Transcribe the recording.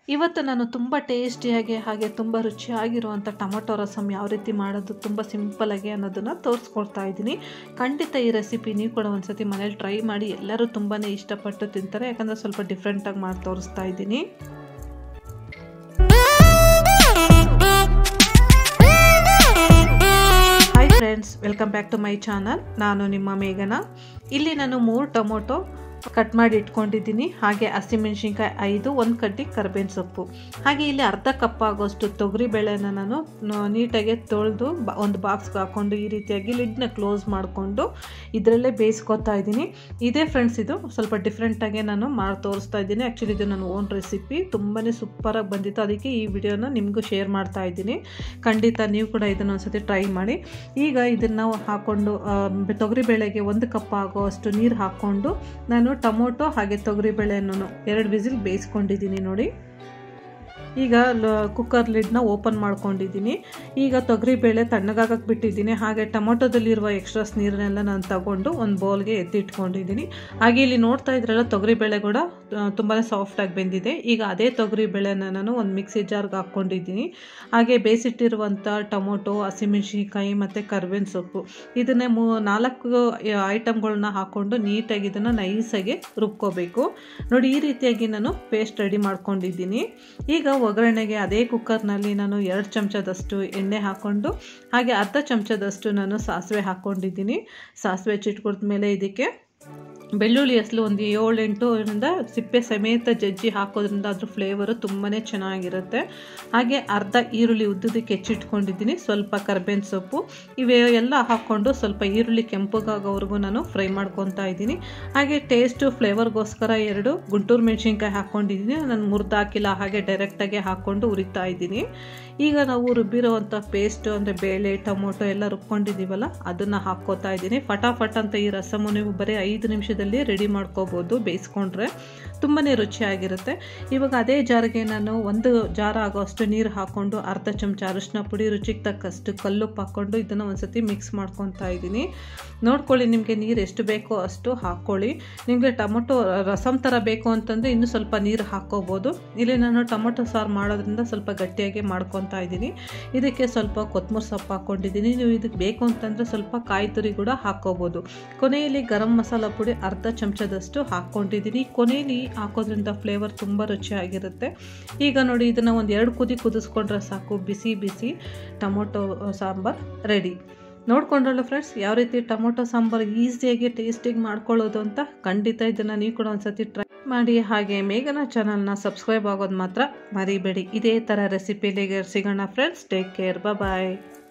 ಇವತ್ತು ನಾನು ತುಂಬ ಟೇಸ್ಟಿಯಾಗಿ ಹಾಗೆ ತುಂಬ ರುಚಿಯಾಗಿರುವಂಥ ಟೊಮೊಟೊ ರಸಮ್ ಯಾವ ರೀತಿ ಮಾಡೋದು ತುಂಬ ಸಿಂಪಲಾಗಿ ಅನ್ನೋದನ್ನು ತೋರಿಸ್ಕೊಡ್ತಾ ಇದ್ದೀನಿ ಖಂಡಿತ ಈ ರೆಸಿಪಿ ನೀವು ಕೂಡ ಒಂದ್ಸತಿ ಮನೇಲಿ ಟ್ರೈ ಮಾಡಿ ಎಲ್ಲರೂ ತುಂಬಾ ಇಷ್ಟಪಟ್ಟು ತಿಂತಾರೆ ಯಾಕಂದರೆ ಸ್ವಲ್ಪ ಡಿಫ್ರೆಂಟಾಗಿ ಮಾಡಿ ತೋರಿಸ್ತಾ ಇದ್ದೀನಿ hi friends welcome back to my channel ನಾನು ನಿಮ್ಮ ಮೇಘನ ಇಲ್ಲಿ ನಾನು ಮೂರು ಟೊಮೊಟೊ ಕಟ್ ಮಾಡಿ ಇಟ್ಕೊಂಡಿದ್ದೀನಿ ಹಾಗೆ ಹಸಿಮೆಣ್ಸಿನ್ಕಾಯಿ ಐದು ಒಂದು ಕಡ್ಡಿ ಕರ್ಬೇವಿನ ಸೊಪ್ಪು ಹಾಗೆ ಇಲ್ಲಿ ಅರ್ಧ ಕಪ್ ಆಗೋಷ್ಟು ತೊಗರಿ ಬೇಳೆನ ನಾನು ನೀಟಾಗಿ ತೊಳೆದು ಒಂದು ಬಾಕ್ಸ್ಗೆ ಹಾಕ್ಕೊಂಡು ಈ ರೀತಿಯಾಗಿ ಲಿಡ್ನ ಕ್ಲೋಸ್ ಮಾಡಿಕೊಂಡು ಇದರಲ್ಲೇ ಬೇಯಿಸ್ಕೊತಾ ಇದ್ದೀನಿ ಇದೇ ಫ್ರೆಂಡ್ಸ್ ಇದು ಸ್ವಲ್ಪ ಡಿಫ್ರೆಂಟಾಗಿ ನಾನು ಮಾಡಿ ತೋರಿಸ್ತಾ ಇದ್ದೀನಿ ಆ್ಯಕ್ಚುಲಿ ಇದು ನನ್ನ ಓನ್ ರೆಸಿಪಿ ತುಂಬಾ ಸೂಪರಾಗಿ ಬಂದಿತ್ತು ಅದಕ್ಕೆ ಈ ವಿಡಿಯೋನ ನಿಮಗೂ ಶೇರ್ ಮಾಡ್ತಾ ಇದ್ದೀನಿ ಖಂಡಿತ ನೀವು ಕೂಡ ಇದನ್ನು ಒಂದ್ಸತಿ ಟ್ರೈ ಮಾಡಿ ಈಗ ಇದನ್ನು ಹಾಕ್ಕೊಂಡು ತೊಗರಿ ಬೇಳೆಗೆ ಒಂದು ಕಪ್ ಆಗೋ ಅಷ್ಟು ನೀರು ಹಾಕ್ಕೊಂಡು ನಾನು ಟೊಮೊಟೊ ಹಾಗೆ ತೊಗರಿಬೇಳೆಯನ್ನು ಎರಡು ವಿಸಿಲ್ ಬೇಯಿಸ್ಕೊಂಡಿದ್ದೀನಿ ನೋಡಿ ಈಗ ಕುಕ್ಕರ್ ಲಿಡ್ನ ಓಪನ್ ಮಾಡ್ಕೊಂಡಿದ್ದೀನಿ ಈಗ ತೊಗರಿಬೇಳೆ ತಣ್ಣಗಾಗಕ್ಕೆ ಬಿಟ್ಟಿದ್ದೀನಿ ಹಾಗೆ ಟೊಮೊಟೊದಲ್ಲಿರುವ ಎಕ್ಸ್ಟ್ರಾಸ್ ನೀರನ್ನೆಲ್ಲ ನಾನು ತಗೊಂಡು ಒಂದು ಬೌಲ್ಗೆ ಎತ್ತಿಟ್ಕೊಂಡಿದ್ದೀನಿ ಹಾಗೆ ಇಲ್ಲಿ ನೋಡ್ತಾ ಇದ್ರಲ್ಲ ತೊಗರಿಬೇಳೆ ಕೂಡ ತುಂಬಾ ಸಾಫ್ಟಾಗಿ ಬೆಂದಿದೆ ಈಗ ಅದೇ ತೊಗರಿಬೇಳೆನ ನಾನು ಒಂದು ಮಿಕ್ಸಿ ಜಾರ್ಗೆ ಹಾಕ್ಕೊಂಡಿದ್ದೀನಿ ಹಾಗೆ ಬೇಯಿಸಿಟ್ಟಿರುವಂಥ ಟೊಮೊಟೊ ಹಸಿಮೆಣ್ಸಿನ್ಕಾಯಿ ಮತ್ತು ಕರ್ಬೇವಿನ ಸೊಪ್ಪು ಇದನ್ನೇ ಮೂ ನಾಲ್ಕು ಐಟಮ್ಗಳನ್ನ ಹಾಕ್ಕೊಂಡು ನೀಟಾಗಿ ಇದನ್ನು ನೈಸಾಗಿ ರುಬ್ಕೋಬೇಕು ನೋಡಿ ಈ ರೀತಿಯಾಗಿ ನಾನು ಪೇಸ್ಟ್ ರೆಡಿ ಮಾಡ್ಕೊಂಡಿದ್ದೀನಿ ಈಗ ಒಗ್ಗರಣೆಗೆ ಅದೇ ಕುಕ್ಕರ್ನಲ್ಲಿ ನಾನು ಎರಡು ಚಮಚದಷ್ಟು ಎಣ್ಣೆ ಹಾಕ್ಕೊಂಡು ಹಾಗೆ ಅರ್ಧ ಚಮಚದಷ್ಟು ನಾನು ಸಾಸಿವೆ ಹಾಕ್ಕೊಂಡಿದ್ದೀನಿ ಸಾಸಿವೆ ಚಿಟ್ಕೊಡ್ದ ಮೇಲೆ ಇದಕ್ಕೆ ಬೆಳ್ಳುಳ್ಳಿ ಹೆಸಲು ಒಂದು ಏಳೆಂಟರಿಂದ ಸಿಪ್ಪೆ ಸಮೇತ ಜಜ್ಜಿ ಹಾಕೋದ್ರಿಂದ ಅದ್ರ ಫ್ಲೇವರು ತುಂಬಾ ಚೆನ್ನಾಗಿರುತ್ತೆ ಹಾಗೆ ಅರ್ಧ ಈರುಳ್ಳಿ ಉದ್ದದಕ್ಕೆ ಹೆಚ್ಚಿಟ್ಕೊಂಡಿದ್ದೀನಿ ಸ್ವಲ್ಪ ಕರ್ಬೇವಿನ ಸೊಪ್ಪು ಇವೇ ಎಲ್ಲ ಹಾಕ್ಕೊಂಡು ಸ್ವಲ್ಪ ಈರುಳ್ಳಿ ಕೆಂಪಗಾಗೋವರೆಗೂ ನಾನು ಫ್ರೈ ಮಾಡ್ಕೊತಾ ಇದ್ದೀನಿ ಹಾಗೆ ಟೇಸ್ಟು ಫ್ಲೇವರ್ಗೋಸ್ಕರ ಎರಡು ಗುಂಟೂರು ಮೆಣಸಿನ್ಕಾಯಿ ಹಾಕ್ಕೊಂಡಿದ್ದೀನಿ ನಾನು ಮುರಿದು ಹಾಕಿಲ್ಲ ಹಾಗೆ ಡೈರೆಕ್ಟಾಗಿ ಹಾಕ್ಕೊಂಡು ಉರಿತಾ ಇದ್ದೀನಿ ಈಗ ನಾವು ರುಬ್ಬಿರೋವಂಥ ಪೇಸ್ಟು ಅಂದರೆ ಬೇಳೆ ಟೊಮೊಟೊ ಎಲ್ಲ ರುಬ್ಕೊಂಡಿದ್ದೀವಲ್ಲ ಅದನ್ನು ಹಾಕ್ಕೋತಾ ಇದ್ದೀನಿ ಫಟಾಫಟ್ ಅಂತ ಈ ರಸಮು ನೀವು ಬರೀ ಐದು ನಿಮಿಷದಲ್ಲಿ ರೆಡಿ ಮಾಡ್ಕೋಬೋದು ಬೇಯಿಸ್ಕೊಂಡ್ರೆ ತುಂಬಾ ರುಚಿಯಾಗಿರುತ್ತೆ ಇವಾಗ ಅದೇ ಜಾರಿಗೆ ನಾನು ಒಂದು ಜಾರ ಆಗೋಷ್ಟು ನೀರು ಹಾಕ್ಕೊಂಡು ಅರ್ಧ ಚಮಚ ಅರಿಶಿನ ಪುಡಿ ರುಚಿಗೆ ತಕ್ಕಷ್ಟು ಕಲ್ಲುಪ್ಪು ಹಾಕ್ಕೊಂಡು ಇದನ್ನು ಒಂದ್ಸತಿ ಮಿಕ್ಸ್ ಮಾಡ್ಕೊತಾ ಇದ್ದೀನಿ ನೋಡ್ಕೊಳ್ಳಿ ನಿಮಗೆ ನೀರು ಎಷ್ಟು ಬೇಕೋ ಅಷ್ಟು ಹಾಕ್ಕೊಳ್ಳಿ ನಿಮಗೆ ಟೊಮೊಟೊ ರಸಮ್ ಥರ ಬೇಕು ಅಂತಂದರೆ ಇನ್ನೂ ಸ್ವಲ್ಪ ನೀರು ಹಾಕ್ಕೋಬೋದು ಇಲ್ಲಿ ನಾನು ಟೊಮೊಟೊ ಸಾರು ಮಾಡೋದ್ರಿಂದ ಸ್ವಲ್ಪ ಗಟ್ಟಿಯಾಗಿ ಮಾಡ್ಕೊತಾ ಇದ್ದೀನಿ ಇದಕ್ಕೆ ಸ್ವಲ್ಪ ಕೊತ್ತಂಬರಿ ಸೊಪ್ಪು ಹಾಕ್ಕೊಂಡಿದ್ದೀನಿ ನೀವು ಇದಕ್ಕೆ ಬೇಕು ಅಂತಂದರೆ ಸ್ವಲ್ಪ ಕಾಯಿ ತುರಿ ಕೂಡ ಹಾಕ್ಕೋಬೋದು ಕೊನೆಯಲ್ಲಿ ಗರಂ ಮಸಾಲ ಪುಡಿ ಅರ್ಧ ಚಮಚದಷ್ಟು ಹಾಕ್ಕೊಂಡಿದ್ದೀನಿ ಕೊನೆಯಲ್ಲಿ ಹಾಕೋದ್ರಿಂದ ಫ್ಲೇವರ್ ತುಂಬ ರುಚಿಯಾಗಿರುತ್ತೆ ಈಗ ನೋಡಿ ಇದನ್ನು ಒಂದು ಎರಡು ಕುದಿ ಕುದಿಸ್ಕೊಂಡ್ರೆ ಸಾಕು ಬಿಸಿ ಬಿಸಿ ಟೊಮೊಟೊ ಸಾಂಬಾರು ರೆಡಿ ನೋಡ್ಕೊಂಡ್ರಲ್ಲ ಫ್ರೆಂಡ್ಸ್ ಯಾವ ರೀತಿ ಟೊಮೊಟೊ ಸಾಂಬಾರು ಈಸಿಯಾಗಿ ಟೇಸ್ಟಿಗೆ ಮಾಡ್ಕೊಳ್ಳೋದು ಅಂತ ಖಂಡಿತ ಇದನ್ನು ನೀವು ಕೂಡ ಒಂದ್ಸತಿ ಟ್ರೈ ಮಾಡಿ ಹಾಗೆ ಮೇಘನ ಚಾನಲ್ನ ಸಬ್ಸ್ಕ್ರೈಬ್ ಆಗೋದು ಮಾತ್ರ ಮರಿಬೇಡಿ ಇದೇ ಥರ ರೆಸಿಪಿಲಿಗೆ ಸಿಗೋಣ ಫ್ರೆಂಡ್ಸ್ ಟೇಕ್ ಕೇರ್ ಬಾಯ್